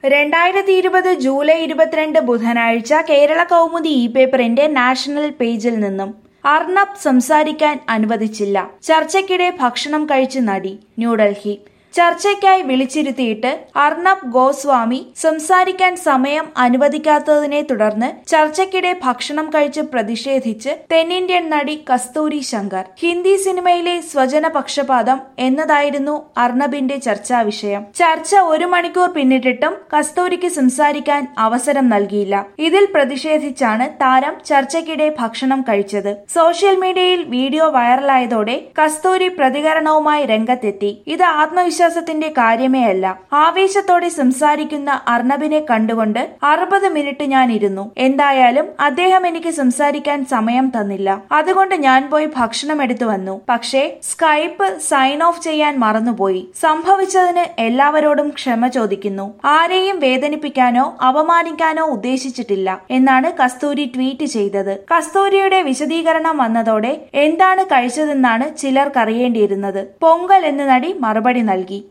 രണ്ടായിരത്തി ഇരുപത് ജൂലൈ ഇരുപത്തിരണ്ട് ബുധനാഴ്ച കേരള കൗമുദി ഇ പേപ്പറിന്റെ നാഷണൽ പേജിൽ നിന്നും അർണബ് സംസാരിക്കാൻ അനുവദിച്ചില്ല ചർച്ചയ്ക്കിടെ ഭക്ഷണം കഴിച്ച് നടി ന്യൂഡൽഹി ചർച്ചയ്ക്കായി വിളിച്ചിരുത്തിയിട്ട് അർണബ് ഗോസ്വാമി സംസാരിക്കാൻ സമയം അനുവദിക്കാത്തതിനെ തുടർന്ന് ചർച്ചയ്ക്കിടെ ഭക്ഷണം കഴിച്ച് പ്രതിഷേധിച്ച് തെന്നിന്ത്യൻ നടി കസ്തൂരി ശങ്കർ ഹിന്ദി സിനിമയിലെ സ്വജന പക്ഷപാതം എന്നതായിരുന്നു അർണബിന്റെ ചർച്ചാ വിഷയം ചർച്ച ഒരു മണിക്കൂർ പിന്നിട്ടിട്ടും കസ്തൂരിക്ക് സംസാരിക്കാൻ അവസരം നൽകിയില്ല ഇതിൽ പ്രതിഷേധിച്ചാണ് താരം ചർച്ചയ്ക്കിടെ ഭക്ഷണം കഴിച്ചത് സോഷ്യൽ മീഡിയയിൽ വീഡിയോ വൈറലായതോടെ കസ്തൂരി പ്രതികരണവുമായി രംഗത്തെത്തി ഇത് ആത്മവിശ്വാസത്തിന്റെ കാര്യമേ അല്ല ആവേശത്തോടെ സംസാരിക്കുന്ന അർണബിനെ കണ്ടുകൊണ്ട് അറുപത് മിനിറ്റ് ഞാൻ ഇരുന്നു എന്തായാലും അദ്ദേഹം എനിക്ക് സംസാരിക്കാൻ സമയം തന്നില്ല അതുകൊണ്ട് ഞാൻ പോയി ഭക്ഷണം എടുത്തു വന്നു പക്ഷേ സ്കൈപ്പ് സൈൻ ഓഫ് ചെയ്യാൻ മറന്നുപോയി സംഭവിച്ചതിന് എല്ലാവരോടും ക്ഷമ ചോദിക്കുന്നു ആരെയും വേദനിപ്പിക്കാനോ അപമാനിക്കാനോ ഉദ്ദേശിച്ചിട്ടില്ല എന്നാണ് കസ്തൂരി ട്വീറ്റ് ചെയ്തത് കസ്തൂരിയുടെ വിശദീകരണം വന്നതോടെ എന്താണ് കഴിച്ചതെന്നാണ് ചിലർക്കറിയേണ്ടിയിരുന്നത് പൊങ്കൽ എന്ന് നടി മറുപടി നൽകി